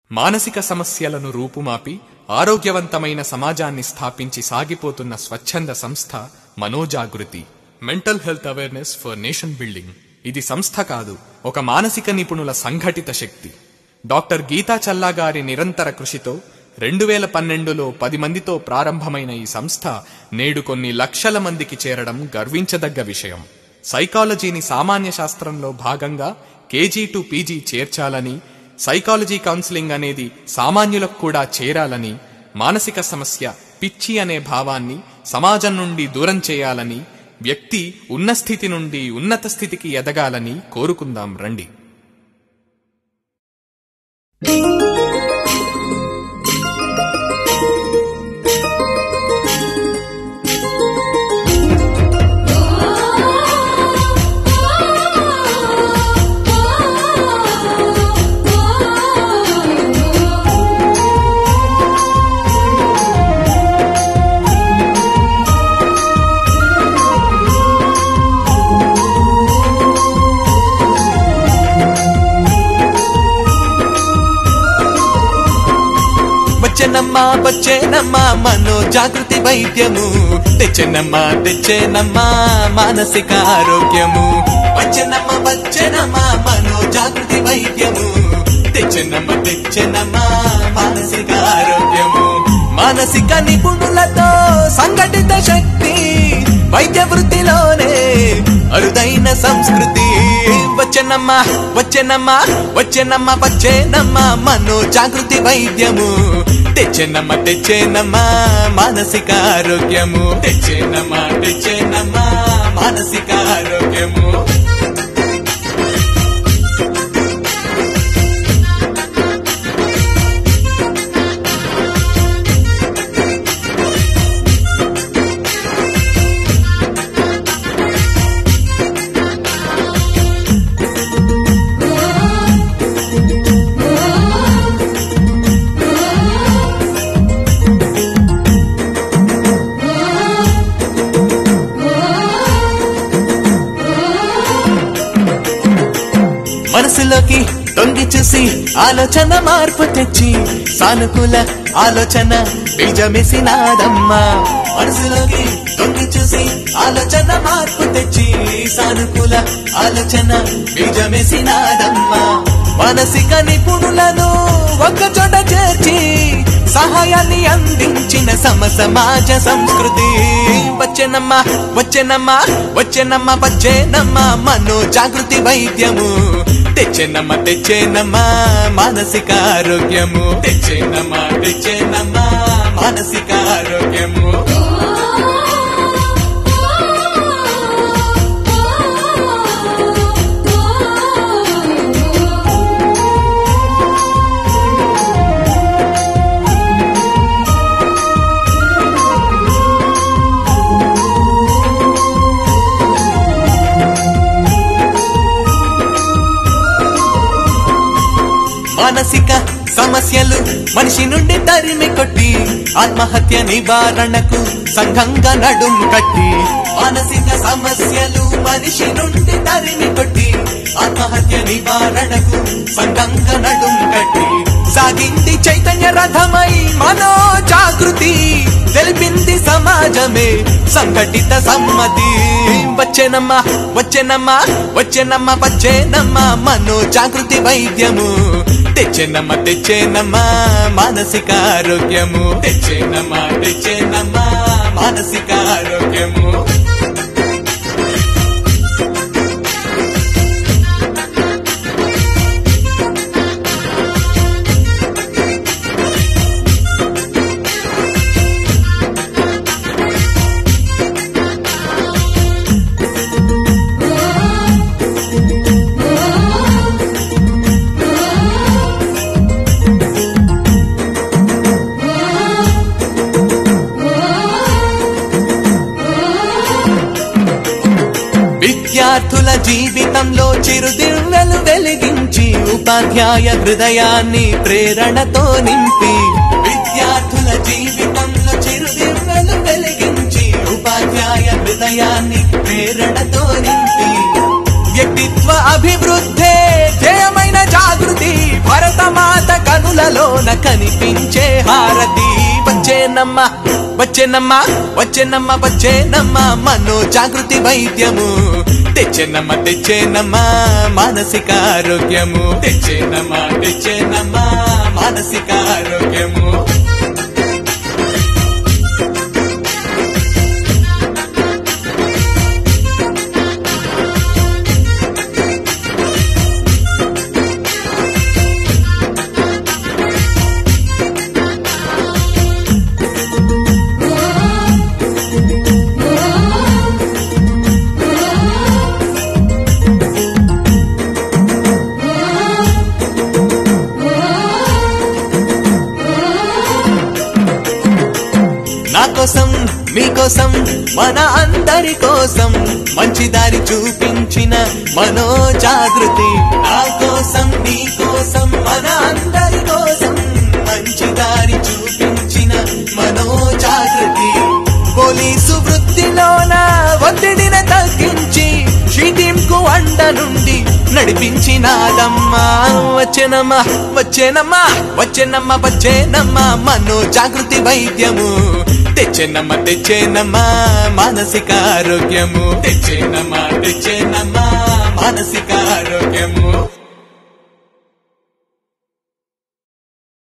మానసిక సమస్యలను రూపుమాపి ఆరోగ్యవంతమైన సమాజాన్ని స్థాపించి సాగిపోతున్న స్వచ్ఛంద సంస్థ Manojagruthi mental health awareness for nation building ఇది సంస్థ కాదు ఒక మానసిక నిపుణుల సంఘటిత శక్తి డాక్టర్ గీతా చల్లా గారి నిరంతర కృషితో రెండు వేల పన్నెండులో పది మందితో ప్రారంభమైన ఈ సంస్థ నేడు కొన్ని లక్షల మందికి చేరడం గర్వించదగ్గ విషయం సైకాలజీని సామాన్య శాస్త్రంలో భాగంగా కేజీ టు పీజీ చేర్చాలని సైకాలజీ కౌన్సిలింగ్ అనేది సామాన్యులకు కూడా చేరాలని మానసిక సమస్య పిచ్చి అనే భావాన్ని సమాజం నుండి దూరం చేయాలని వ్యక్తి ఉన్న స్థితి నుండి ఉన్నత స్థితికి ఎదగాలని కోరుకుందాం రండి వచ్చెనమ్మా వచ్చేనమ్మా మనో జాగృతి వైద్యము తెచ్చెనమ్మా తెచ్చేనమ్మా మానసిక ఆరోగ్యము వచ్చెనమ్మా వచ్చెనమ్మా మనో జాగృతి వైద్యము తెచ్చెనమ్మా తెచ్చెనమ్మా మానసిక ఆరోగ్యము మానసిక నిపుణులతో సంఘటిత శక్తి వైద్య వృత్తిలోనే అరుదైన సంస్కృతి వచ్చెనమ్మా వచ్చెనమ్మా వచ్చెనమ్మా వచ్చేనమ్మా మనో జాగృతి వైద్యము తెచ్చెనమ్మా తెచ్చేనమ్మా మానసిక ఆరోగ్యము తెచ్చేనమ్మా తెచ్చేనమ్మా మానసిక ఆరోగ్యము మనసులోకి తొంగి చూసి ఆలోచన మార్పు తెచ్చి సానుకూల ఆలోచన బీజమేసినాదమ్మా మనసులోకి తొంగి చూసి ఆలోచన మార్పు తెచ్చి సానుకూల ఆలోచన బీజమేసినాదమ్మా మానసిక నిపుణులను ఒక చోట చేర్చి సహాయాన్ని అందించిన సమ సమాజ సంస్కృతి వచ్చెనమ్మా వచ్చెనమ్మా వచ్చెనమ్మా వచ్చేనమ్మా మనో జాగృతి వైద్యము తెచ్చెనమ్మా తెచ్చేనమ్మా మానసిక ఆరోగ్యము తెచ్చేనమ్మా తెచ్చేనమ్మా మానసిక ఆరోగ్యము మానసిక సమస్యలు మనిషి నుండి తరిమి కొట్టి ఆత్మహత్య నివారణకు సంఘంగా నడుం కట్టి మానసిక సమస్యలు మనిషి నుండి తరిమి కొట్టి ఆత్మహత్య నివారణకు సంఘంగా నడుం కట్టి సాగింది చైతన్య రథమై మనో జాగృతి తెలిపింది సమాజమే సంఘటిత సమ్మతి వచ్చేనమ్మా వచ్చేనమ్మా వచ్చేనమ్మా వచ్చేనమ్మా మనో జాగృతి వైద్యము తెచ్చేనమ్మా తెచ్చేనమ్మా మానసిక ఆరోగ్యము తెచ్చేనమ్మా తెచ్చేనమ్మా మానసిక ఆరోగ్యము విద్యార్థుల జీవితంలో చిరుదివ్వెలు వెలిగించి ఉపాధ్యాయ హృదయాన్ని ప్రేరణతో నింపి విద్యార్థుల జీవితంలో చిరుదివ్వెలు వెలిగించి ఉపాధ్యాయ హృదయాన్ని ప్రేరణతో నింపి వ్యక్తిత్వ అభివృద్ధే ధ్యేయమైన జాగృతి భరతమాత కనులలో కనిపించే హారతి వచ్చేనమ్మ వచ్చేనమ్మ వచ్చేనమ్మ వచ్చేనమ్మ మనో జాగృతి వైద్యము తెచ్చేనమ్మ తెచ్చేనమ్మ మానసిక ఆరోగ్యము తెచ్చేనమ్మ తెచ్చేనమ్మ మానసిక ఆరోగ్యము నా కోసం మీకోసం మన అందరి కోసం మంచి దారి చూపించిన మనో జాగృతి నా కోసం నీ కోసం మన అందరి కోసం మంచి దారి చూపించిన మనో జాగృతి పోలీసు వృత్తిలోన ఒత్తిడిన తగ్గించి షీటింకు అండ నుండి నడిపించినాదమ్మా వచ్చేనమ్మా వచ్చేనమ్మా వచ్చేనమ్మా వచ్చేనమ్మా మనో జాగృతి వైద్యము తెచ్చేనమ్మా తెచ్చేనమ్మా మానసిక ఆరోగ్యము తెచ్చేనమ్మా తెచ్చేనమ్మా మానసిక ఆరోగ్యము